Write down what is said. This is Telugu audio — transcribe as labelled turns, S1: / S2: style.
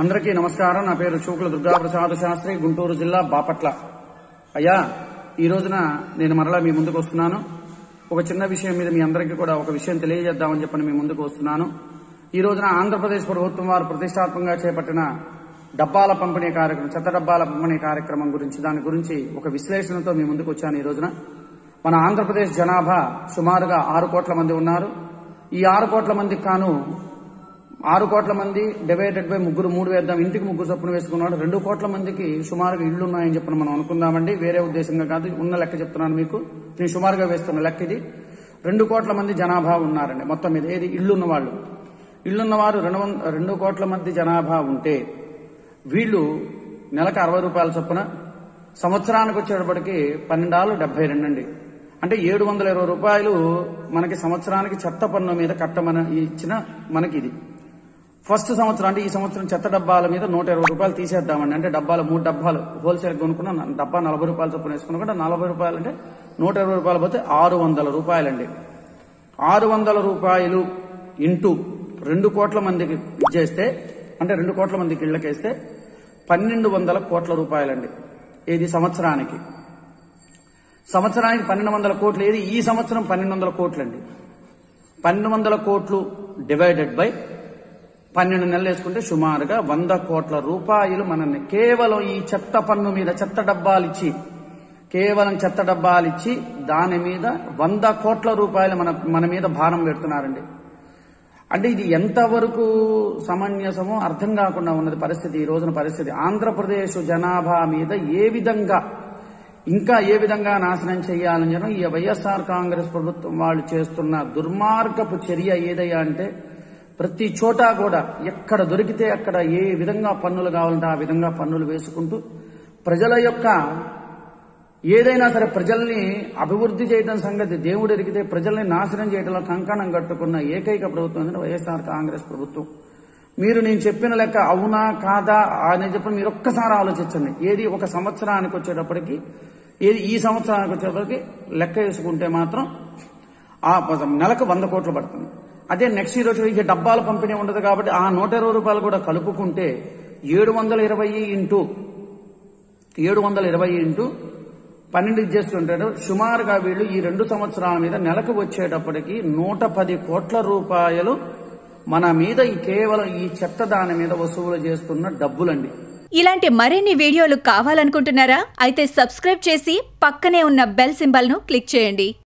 S1: అందరికీ నమస్కారం నా పేరు చూకుల దుర్గాప్రసాద్ శాస్త్రి గుంటూరు జిల్లా బాపట్ల అయ్యా ఈ రోజున నేను మరలా మీ ముందుకు వస్తున్నాను ఒక చిన్న విషయం మీద మీ అందరికీ కూడా ఒక విషయం తెలియజేద్దామని చెప్పని మీ ముందుకు వస్తున్నాను ఈ రోజున ఆంధ్రప్రదేశ్ ప్రభుత్వం వారు ప్రతిష్టాత్మకంగా చేపట్టిన డబ్బాల పంపిణీ కార్యక్రమం చెత్త డబ్బాల పంపిణీ కార్యక్రమం గురించి దాని గురించి ఒక విశ్లేషణతో మీ ముందుకు వచ్చాను ఈ రోజున మన ఆంధ్రప్రదేశ్ జనాభా సుమారుగా ఆరు కోట్ల మంది ఉన్నారు ఈ ఆరు కోట్ల మందికి కాను ఆరు కోట్ల మంది డివైడెడ్ బై ముగ్గురు మూడు వేద్దాం ఇంటికి ముగ్గురు చొప్పున వేసుకున్నాడు రెండు కోట్ల మందికి సుమారుగా ఇళ్లు ఉన్నాయని చెప్పిన మనం అనుకుందామండి వేరే ఉద్దేశంగా కాదు ఉన్న లెక్క చెప్తున్నాను మీకు నేను సుమారుగా వేస్తున్న లెక్క ఇది రెండు కోట్ల మంది జనాభా ఉన్నారండి మొత్తం మీద ఏది ఇళ్లు ఉన్న వాళ్ళు ఇళ్లున్న వారు రెండు వంద రెండు కోట్ల మంది జనాభా ఉంటే వీళ్ళు నెలకు అరవై రూపాయల చొప్పున సంవత్సరానికి వచ్చేటప్పటికి పన్నెండాలు డెబ్బై రెండు అండి అంటే ఏడు వందల ఇరవై రూపాయలు మనకి సంవత్సరానికి చెత్త పన్ను మీద కట్టమని ఇచ్చిన మనకి ఇది ఫస్ట్ సంవత్సరం అంటే ఈ సంవత్సరం చెత్త డబ్బాల మీద నూట ఇరవై రూపాయలు తీసేద్దామండి అంటే డబ్బాలు మూడు డబ్బాలు హోల్సేల్ కొనుక్కున్న న- డబ్బా నలభై రూపాయలు చొప్పున వేసుకున్నా కూడా నలభై రూపాయలు అంటే నూట ఇరవై రూపాయలు పోతే ఆరు వందల రూపాయలండి ఆరు వందల రూపాయలు ఇంటూ రెండు కోట్ల మందికి ఇచ్చేస్తే అంటే రెండు కోట్ల మందికి ఇళ్ళకేస్తే పన్నెండు వందల కోట్ల రూపాయలండి ఇది సంవత్సరానికి సంవత్సరానికి పన్నెండు వందల కోట్లు ఏది ఈ సంవత్సరం పన్నెండు వందల కోట్లు అండి పన్నెండు వందల కోట్లు డివైడెడ్ బై పన్నెండు నెలలు వేసుకుంటే సుమారుగా వంద కోట్ల రూపాయలు మనల్ని కేవలం ఈ చెత్త పన్ను మీద చెత్త డబ్బాలు ఇచ్చి కేవలం చెత్త డబ్బాలు ఇచ్చి దాని మీద వంద కోట్ల రూపాయలు మన మన మీద భారం పెడుతున్నారండి అంటే ఇది ఎంతవరకు సమంజసమో అర్థం కాకుండా ఉన్నది పరిస్థితి ఈ రోజున పరిస్థితి ఆంధ్రప్రదేశ్ జనాభా మీద ఏ విధంగా ఇంకా ఏ విధంగా నాశనం చేయాలని చెప్పి ఈ వైఎస్ఆర్ కాంగ్రెస్ ప్రభుత్వం వాళ్ళు చేస్తున్న దుర్మార్గపు చర్య ఏదయ్యా అంటే ప్రతి చోట కూడా ఎక్కడ దొరికితే అక్కడ ఏ విధంగా పన్నులు కావాలంటే ఆ విధంగా పన్నులు వేసుకుంటూ ప్రజల యొక్క ఏదైనా సరే ప్రజల్ని అభివృద్ధి చేయడం సంగతి దేవుడు ఎరిగితే ప్రజల్ని నాశనం చేయడంలో కంకణం కట్టుకున్న ఏకైక ప్రభుత్వం ఏంటంటే వైఎస్ఆర్ కాంగ్రెస్ ప్రభుత్వం మీరు నేను చెప్పిన లెక్క అవునా కాదా అని చెప్పి మీరు ఒక్కసారి ఆలోచించండి ఏది ఒక సంవత్సరానికి వచ్చేటప్పటికి ఏది ఈ సంవత్సరానికి వచ్చేటప్పటికి లెక్క వేసుకుంటే మాత్రం ఆ నెలకు వంద కోట్లు పడుతుంది అదే నెక్స్ట్ ఇయర్ వచ్చి ఇక డబ్బాల పంపిణీ ఉండదు కాబట్టి ఆ నూట ఇరవై రూపాయలు కూడా కలుపుకుంటే ఏడు వందల ఇరవై ఇంటూ ఏడు వందల ఇరవై ఇంటూ పన్నెండు ఇచ్చేస్తుంటాడు సుమారుగా వీళ్ళు ఈ రెండు సంవత్సరాల మీద నెలకు వచ్చేటప్పటికి నూట పది కోట్ల రూపాయలు మన మీద ఈ కేవలం ఈ చెత్త దాని మీద వసూలు చేస్తున్న డబ్బులండి
S2: ఇలాంటి మరిన్ని వీడియోలు కావాలనుకుంటున్నారా అయితే సబ్స్క్రైబ్ చేసి పక్కనే ఉన్న బెల్ సింబల్ను క్లిక్ చేయండి